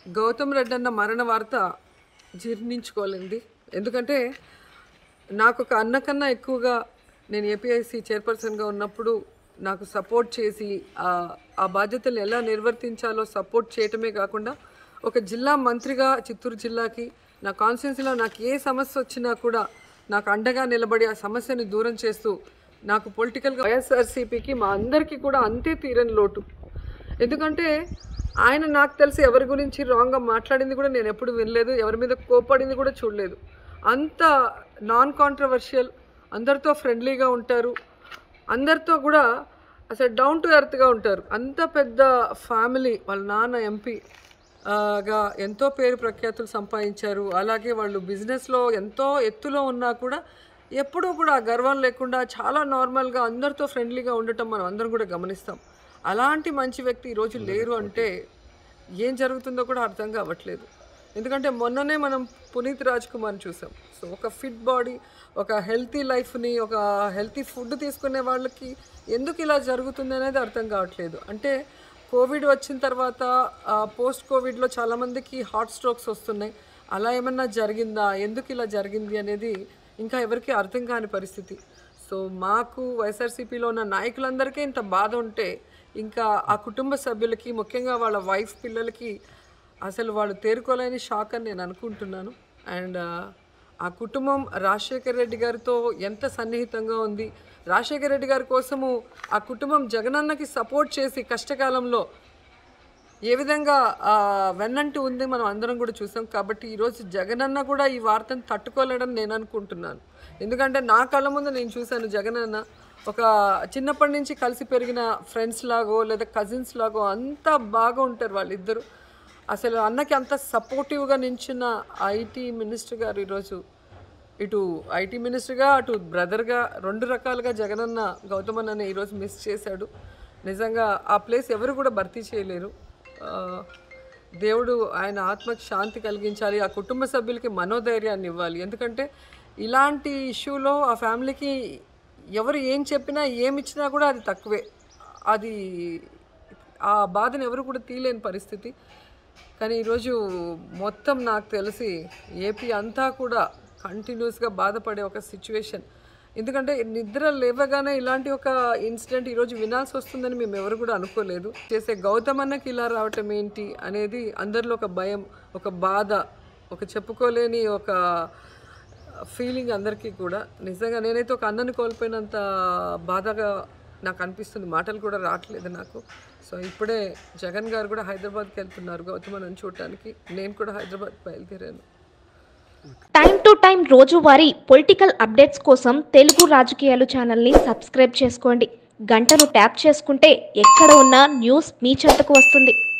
గౌతమ్ రెడ్డి అన్న మరణ వార్త జీర్ణించుకోలేంది ఎందుకంటే నాకు ఒక అన్న కన్నా ఎక్కువగా నేను ఏపీఐసి చైర్పర్సన్గా ఉన్నప్పుడు నాకు సపోర్ట్ చేసి ఆ- ఆ బాధ్యతలు ఎలా నిర్వర్తించాలో సపోర్ట్ చేయటమే కాకుండా ఒక జిల్లా మంత్రిగా చిత్తూరు జిల్లాకి నా కాన్స్టిట్యున్సీలో నాకు ఏ సమస్య వచ్చినా కూడా నాకు అండగా నిలబడి ఆ సమస్యని దూరం చేస్తూ నాకు పొలిటికల్గా వైఎస్ఆర్సీపీకి మా అందరికీ కూడా అంతే తీరని లోటు ఎందుకంటే ఆయన నాకు తెలిసి ఎవరి గురించి రాంగ్గా మాట్లాడింది కూడా నేను ఎప్పుడు వినలేదు ఎవరి మీద కోపడింది కూడా చూడలేదు అంత నాన్ కాంట్రవర్షియల్ అందరితో ఫ్రెండ్లీగా ఉంటారు అందరితో కూడా అసలు డౌన్ టు ఎర్త్గా ఉంటారు అంత పెద్ద ఫ్యామిలీ వాళ్ళ నాన్న ఎంపీ గా ఎంతో పేరు ప్రఖ్యాతులు సంపాదించారు అలాగే వాళ్ళు బిజినెస్లో ఎంతో ఎత్తులో ఉన్నా కూడా ఎప్పుడూ కూడా ఆ గర్వం లేకుండా చాలా నార్మల్గా అందరితో ఫ్రెండ్లీగా ఉండటం మనం అందరం కూడా గమనిస్తాం అలాంటి మంచి వ్యక్తి ఈరోజు లేరు అంటే ఏం జరుగుతుందో కూడా అర్థం కావట్లేదు ఎందుకంటే మొన్ననే మనం పునీత్ రాజ్ కుమార్ని చూసాం సో ఒక ఫిట్ బాడీ ఒక హెల్తీ లైఫ్ని ఒక హెల్తీ ఫుడ్ తీసుకునే వాళ్ళకి ఎందుకు ఇలా జరుగుతుంది అనేది అర్థం కావట్లేదు అంటే కోవిడ్ వచ్చిన తర్వాత పోస్ట్ కోవిడ్లో చాలామందికి హార్ట్ స్ట్రోక్స్ వస్తున్నాయి అలా ఏమన్నా జరిగిందా ఎందుకు ఇలా జరిగింది అనేది ఇంకా ఎవరికీ అర్థం కాని పరిస్థితి సో మాకు వైఎస్ఆర్సీపీలో ఉన్న నాయకులందరికీ ఇంత బాధ ఉంటే ఇంకా ఆ కుటుంబ సభ్యులకి ముఖ్యంగా వాళ్ళ వైఫ్ పిల్లలకి అసలు వాళ్ళు తేరుకోలేని షాక్ అని నేను అనుకుంటున్నాను అండ్ ఆ కుటుంబం రాజశేఖర రెడ్డి గారితో ఎంత సన్నిహితంగా ఉంది రాజశేఖర రెడ్డి గారి కోసము ఆ కుటుంబం జగనన్నకి సపోర్ట్ చేసి కష్టకాలంలో ఏ విధంగా ఆ, వెన్నంటి ఉంది మనం అందరం కూడా చూసాం కాబట్టి ఈరోజు జగనన్న కూడా ఈ వార్తను తట్టుకోలేడని నేను అనుకుంటున్నాను ఎందుకంటే నా కళ్ళ ముందు నేను చూశాను జగనన్న ఒక చిన్నప్పటి నుంచి కలిసి పెరిగిన ఫ్రెండ్స్ లాగో లేదా కజిన్స్ లాగో అంత బాగా ఉంటారు వాళ్ళిద్దరు అసలు అన్నకి అంత సపోర్టివ్గా నించున్న ఐటీ మినిస్టర్ గారు ఈరోజు ఇటు ఐటీ మినిస్టర్గా అటు బ్రదర్గా రెండు రకాలుగా జగనన్న గౌతమ్ అన్నని ఈరోజు మిస్ చేశాడు నిజంగా ఆ ప్లేస్ ఎవరు కూడా భర్తీ చేయలేరు ఆ, దేవుడు ఆయన ఆత్మకి శాంతి కలిగించాలి ఆ కుటుంబ సభ్యులకి మనోధైర్యాన్ని ఇవ్వాలి ఎందుకంటే ఇలాంటి ఇష్యూలో ఆ ఫ్యామిలీకి ఎవరు ఏం చెప్పినా ఏమి ఇచ్చినా కూడా అది తక్కువే అది ఆ బాధను ఎవరు కూడా తీయలేని పరిస్థితి కానీ ఈరోజు మొత్తం నాకు తెలిసి ఏపీ అంతా కూడా కంటిన్యూస్గా బాధపడే ఒక సిచ్యువేషన్ ఎందుకంటే నిద్ర లేవగానే ఇలాంటి ఒక ఇన్సిడెంట్ ఈరోజు వినాల్సి వస్తుందని మేము ఎవరు కూడా అనుకోలేదు చేసే గౌతమ్ అన్నకి ఇలా రావటం ఏంటి అనేది అందరిలో ఒక భయం ఒక బాధ ఒక చెప్పుకోలేని ఒక ఫీలింగ్ అందరికీ కూడా నిజంగా నేనైతే ఒక అన్నని కోల్పోయినంత బాధగా నాకు అనిపిస్తుంది మాటలు కూడా రావట్లేదు నాకు సో ఇప్పుడే జగన్ గారు కూడా హైదరాబాద్కి వెళ్తున్నారు గౌతమని చూడటానికి నేను కూడా హైదరాబాద్ బయలుదేరాను టైం టు టైం రోజువారీ పొలిటికల్ అప్డేట్స్ కోసం తెలుగు రాజకీయాలు ఛానల్ని సబ్స్క్రైబ్ చేసుకోండి గంటను ట్యాప్ చేసుకుంటే ఎక్కడ ఉన్నా న్యూస్ మీ చెంతకు వస్తుంది